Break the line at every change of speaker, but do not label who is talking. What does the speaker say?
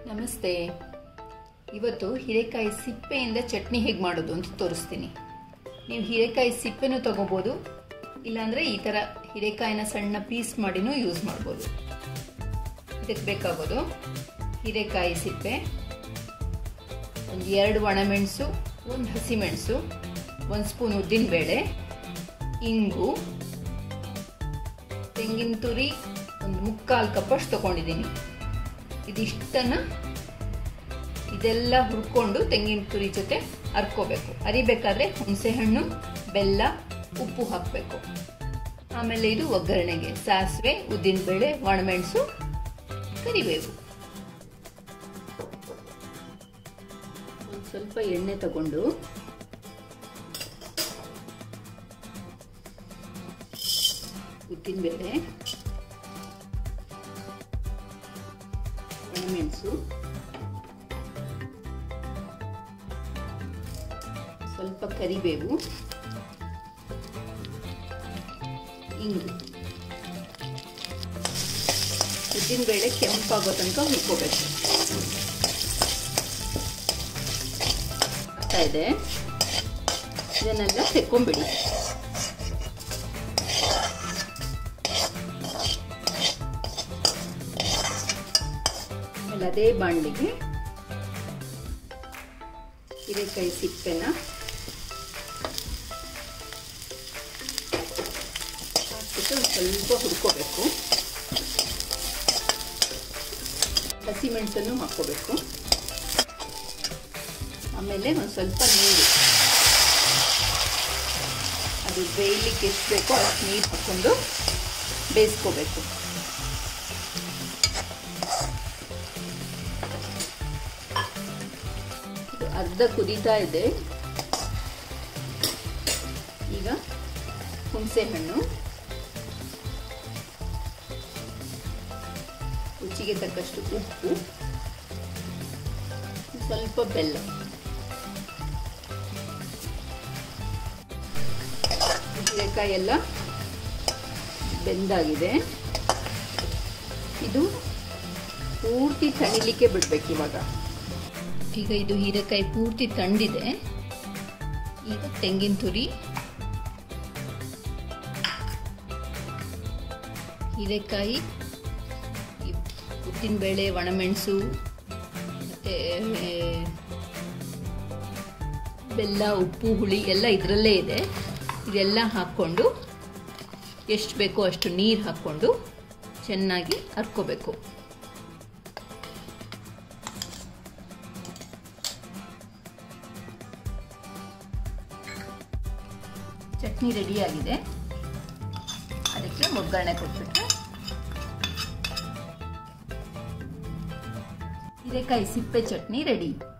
ನಮಸ್ತೆ ಇವತ್ತು ಹೀರೆಕಾಯಿ ಸಿಪ್ಪೆಯಿಂದ ಚಟ್ನಿ ಹೇಗೆ ಮಾಡೋದು ಅಂತ ತೋರಿಸ್ತೀನಿ ನೀವು ಹೀರೆಕಾಯಿ ಸಿಪ್ಪೆನೂ ತಗೋಬೋದು ಇಲ್ಲಾಂದರೆ ಈ ಥರ ಹೀರೆಕಾಯಿನ ಸಣ್ಣ ಪೀಸ್ ಮಾಡಿನೂ ಯೂಸ್ ಮಾಡ್ಬೋದು ಇದಕ್ಕೆ ಬೇಕಾಗೋದು ಹೀರೆಕಾಯಿ ಸಿಪ್ಪೆ ಒಂದು ಎರಡು ಒಣಮೆಣಸು ಒಂದು ಹಸಿಮೆಣಸು ಒಂದು ಸ್ಪೂನ್ ಉದ್ದಿನಬೇಳೆ ಇಂಗು ತೆಂಗಿನ ತುರಿ ಒಂದು ಮುಕ್ಕಾಲು ಕಪ್ಪಷ್ಟು ತೊಗೊಂಡಿದ್ದೀನಿ ಇದಿಷ್ಟನ್ನು ಇದೆಲ್ಲ ಹುರ್ಕೊಂಡು ತೆಂಗಿನ ತುರಿ ಜೊತೆ ಅರ್ಕೋಬೇಕು ಅರಿಬೇಕಾದ್ರೆ ಹುಣಸೆಹಣ್ಣು ಬೆಲ್ಲ ಉಪ್ಪು ಹಾಕಬೇಕು ಆಮೇಲೆ ಇದು ಒಗ್ಗರಣೆಗೆ ಸಾಸಿವೆ ಉದ್ದಿನಬೇಳೆ ಒಣಮೆಣಸು ಕರಿಬೇವು ಒಂದು ಸ್ವಲ್ಪ ಎಣ್ಣೆ ತಗೊಂಡು ಉದ್ದಿನಬೇಳೆ ಒಣಮೆಣಸು ಸ್ವಲ್ಪ ಕರಿಬೇವು ಇಂಗು ಉದ್ದಿನಬೇಳೆ ಕೆಂಪಾಗೋ ತನಕ ಹುರ್ಕೋಬೇಕು ಆಗ್ತಾ ಇದೆ ಇದನ್ನೆಲ್ಲ ತೆಕ್ಕೊಂಬಿಡಿ ಆಮೇಲೆ ಅದೇ ಬಾಣಲಿಗೆ ಹೀರೆಕಾಯಿ ಸಿಪ್ಪೆನ ಹಾಕ್ಬಿಟ್ಟು ಸ್ವಲ್ಪ ಹುರ್ಕೋಬೇಕು ಹಸಿಮೆಣಸನ್ನು ಹಾಕ್ಕೋಬೇಕು ಆಮೇಲೆ ಒಂದು ಸ್ವಲ್ಪ ನೀರು ಅದು ಬೇಯಲಿಕ್ಕೆ ಎಷ್ಟು ಬೇಕೋ ಅಷ್ಟು ನೀರು ಹಾಕ್ಕೊಂಡು ಬೇಯಿಸ್ಕೋಬೇಕು ಅರ್ಧ ಕುದೀತಾ ಇದೆ ಈಗ ಹುಣಸೆ ಹಣ್ಣು ರುಚಿಗೆ ತಕ್ಕಷ್ಟು ಉಪ್ಪು ಸ್ವಲ್ಪ ಬೆಲ್ಲ ಹೀರೆಕಾಯಿ ಎಲ್ಲ ಬೆಂದಾಗಿದೆ ಇದು ಪೂರ್ತಿ ತಣಿಲಿಕ್ಕೆ ಬಿಡ್ಬೇಕು ಇವಾಗ ಈಗ ಇದು ಹೀರೆಕಾಯಿ ಪೂರ್ತಿ ತಂಡಿದೆ ಈಗ ತೆಂಗಿನ ತುರಿ ಹೀರೆಕಾಯಿ ಉದ್ದಿನಬೇಳೆ ಒಣಮೆಣಸು ಮತ್ತು ಬೆಲ್ಲ ಉಪ್ಪು ಹುಳಿ ಎಲ್ಲ ಇದರಲ್ಲೇ ಇದೆ ಇದೆಲ್ಲ ಹಾಕ್ಕೊಂಡು ಎಷ್ಟು ಬೇಕೋ ಅಷ್ಟು ನೀರು ಹಾಕ್ಕೊಂಡು ಚೆನ್ನಾಗಿ ಹರ್ಕೋಬೇಕು ಚಟ್ನಿ ರೆಡಿಯಾಗಿದೆ ಅದಕ್ಕೆ ಒಗ್ಗರಣೆ ಕೊಟ್ಬಿಟ್ರೆ ಹೀರೆಕಾಯಿ ಸಿಪ್ಪೆ ಚಟ್ನಿ ರೆಡಿ